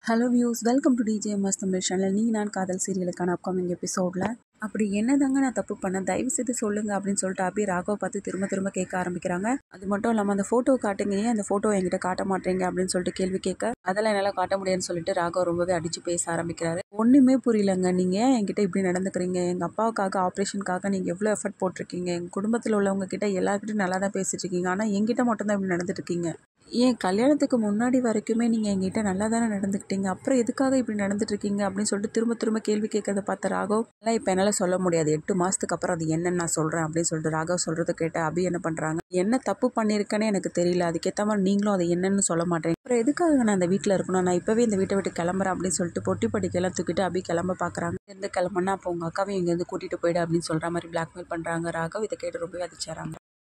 hello views welcome to DJ மஸ் Tamil channel நீ நான் காதல் சீரியலுக்கான அப்கமிங் எபிசோடில் அப்படி என்னதாங்க நான் தப்பு பண்ணேன் தயவு செய்து சொல்லுங்க அப்படின்னு சொல்லிட்டு அபி ராகவ் பார்த்து திரும்ப திரும்ப கேட்க ஆரம்பிக்கிறாங்க அது மட்டும் இல்லாமல் அந்த ஃபோட்டோ காட்டுங்க ஏன் அந்த ஃபோட்டோ என்கிட்ட காட்ட மாட்டேங்க அப்படின்னு சொல்லிட்டு கேள்வி கேட்க அதெல்லாம் என்னால் காட்ட முடியாதுன்னு சொல்லிட்டு ராகவ் ரொம்பவே அடிச்சு பேச ஆரம்பிக்கிறாரு ஒன்றுமே புரியலங்க நீங்கள் ஏன் என்கிட்ட இப்படி நடந்துக்கிறீங்க எங்கள் அப்பாவுக்காக ஆப்ரேஷனுக்காக நீங்கள் எவ்வளோ எஃபர்ட் போட்டிருக்கீங்க எங்கள் குடும்பத்தில் உள்ளவங்க கிட்ட எல்லாருக்கிட்டையும் நல்லா தான் பேசிட்டு இருக்கீங்க ஆனால் என்கிட்ட மட்டும்தான் இப்படி நடந்துட்டு இருக்கீங்க ஏன் கல்யாணத்துக்கு முன்னாடி வரைக்குமே நீங்கள் என்கிட்ட நல்லா தானே நடந்துக்கிட்டீங்க அப்புறம் எதுக்காக இப்படி நடந்துட்டு இருக்கீங்க அப்படின்னு சொல்லிட்டு திரும்ப திரும்ப கேள்வி கேட்கறத பார்த்த ராகவ் எல்லாம் இப்போ என்னால் சொல்ல முடியாது எட்டு மாதத்துக்கு அப்புறம் அது என்னன்னு நான் சொல்கிறேன் அப்படின்னு சொல்லிட்டு ராகவ் சொல்கிறத கேட்ட அபி என்ன பண்ணுறாங்க என்ன தப்பு பண்ணியிருக்கேன்னு எனக்கு தெரியல அதுக்கேற்ற மாதிரி நீங்களும் அது என்னன்னு சொல்ல மாட்டேங்க அப்புறம் எதுக்காக நான் அந்த வீட்டில் இருக்கணும் நான் இப்போவே இந்த வீட்டை விட்டு கிளம்புறேன் அப்படின்னு சொல்லிட்டு பொட்டி படிக்கெல்லாம் தூக்கிட்டு அபி கிளம்ப பார்க்குறாங்க இருந்து கிளம்புனா அப்போ உங்கள் அக்காவையும் இங்கேருந்து கூட்டிகிட்டு போயிடு அப்படின்னு சொல்கிற மாதிரி பிளாக்மெயில் பண்ணுறாங்க ராகவ் இதை கேட்டு ரொம்பவே அதிர்ச்சாராங்க